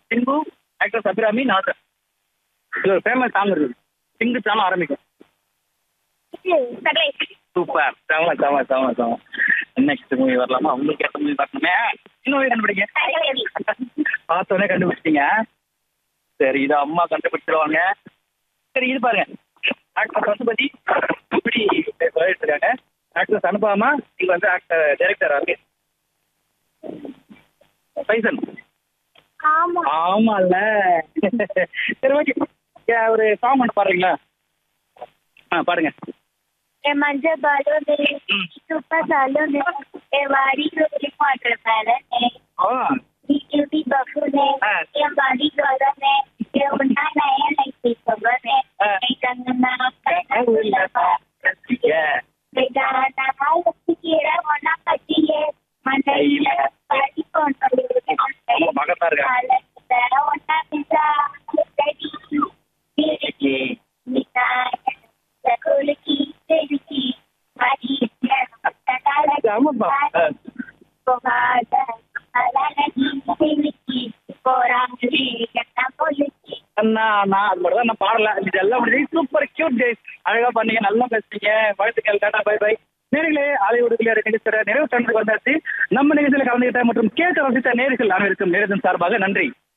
Simbu actor Abirami Nassar இது ஒரு famous song இருக்குது சிங்கு சாங் ஆரம்பிக்கும் சூப்பர் செம செம செம செம நெக்ஸ்ட் மூவி வரலாமா உங்களுக்கு ஏற்ற மூவி பார்க்கணுமே இன்னும் மூவி கண்டுபிடிங்க பார்த்தோன்னே கண்டுபிடிச்சிட்டீங்க சரி இது அம்மா கண்டுபிடிச்சிருவாங்க சரி இது பாருங்க ஆக்டர் பசுபதி இப்படி இருக்காங்க ஆக்டர் அனுபாமா இங்க வந்து ஆக்டர் டைரக்டர் அங்கே பைசன் ஆமா ஆமால சரி ஓகே ஒரு சாங் ஒன்று பாடுறீங்களா ஆ பாடுங்க ए मंजे बालों ने सुपर सालों ने ए वारी रोटी क्वार्टर पैरन ने ஆ ब्यूटी बफू ने हाँ। ए बारी गोरा ने ए उन्ना नया नहीं खबर ने हाँ। ए कंगना कंगना Yeah. बेगाना हाल कीड़ा होना पति है मनैया पार्टी कौन ரொம்ப மகத்தா இருக்காங்க ஆமாப்பா ஆ. அண்ணா நான் அது மட்டும் தான் நான் பாடல இதெல்லாம் முடிஞ்சு சூப்பர் கியூட் டேஸ் அழகா பண்ணீங்க நல்லா பேசுறீங்க வாழ்த்துக்கள் டாடா பை பை நேர்களே ஆலையோடு நிகழ்ச்சியோட நிறைவு தண்டத்துக்கு வந்தாச்சு நம்ம நிகழ்ச்சியில் கலந்துகிட்ட மற்றும் கேட்டு ரசித்த நேர்கள் அனைவருக்கும் நேரத்தின் சார்பாக நன்றி